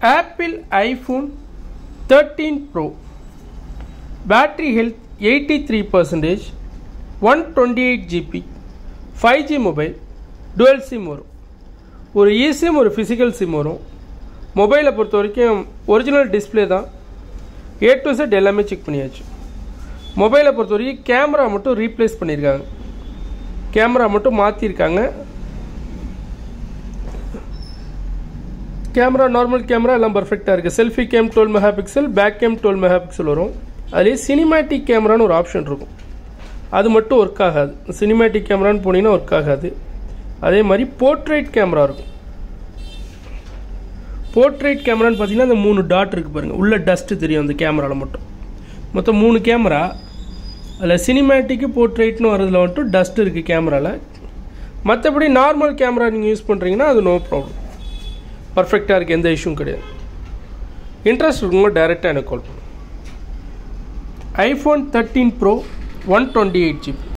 apple iPhone thirteen pro battery health eighty three percentage one twenty eight GB five G mobile dual SIM வரும் ஒரு eSIM ஒரு physical sim வரும் மொபைலை பொறுத்த வரைக்கும் ஒரிஜினல் டிஸ்பிளே தான் ஏ டு செட் எல்லாமே செக் பண்ணியாச்சு மொபைலை பொறுத்த வரைக்கும் கேமரா மட்டும் ரீப்ளேஸ் பண்ணியிருக்காங்க கேமரா மட்டும் மாற்றிருக்காங்க கேமரா நார்மல் கேமரா எல்லாம் பர்ஃபெக்டாக இருக்குது selfie cam twelve megapixel back cam twelve megapixel வரும் அதுலேயே சினிமேட்டிக் கேமரான்னு ஒரு ஆப்ஷன் இருக்கும் அது மட்டும் ஒர்க் ஆகாது சினிமேட்டிக் கேமரான்னு போனீங்கன்னா ஒர்க் ஆகாது அதே மாதிரி போர்ட்ரேட் கேமரா இருக்கும் போர்ட்ரேட் கேமரான்னு பார்த்தீங்கன்னா அந்த மூணு டாட் இருக்குது பாருங்கள் உள்ள டஸ்ட்டு தெரியும் அந்த கேமராவில் மட்டும் மொத்தம் மூணு கேமரா அதில் சினிமேட்டிக்கு போர்ட்ரேட்னு வரதுல மட்டும் டஸ்ட் இருக்குது கேமராவில் மற்றபடி நார்மல் கேமரா நீங்கள் யூஸ் பண்ணுறீங்கன்னா அது நோ ப்ராப்ளம் பர்ஃபெக்டாக இருக்குது எந்த இஷ்யூவும் கிடையாது இன்ட்ரெஸ்ட் இருக்கும்போது டைரெக்டாக எனக்கு கால் பண்ணும் iPhone thirteen pro one twenty eight GB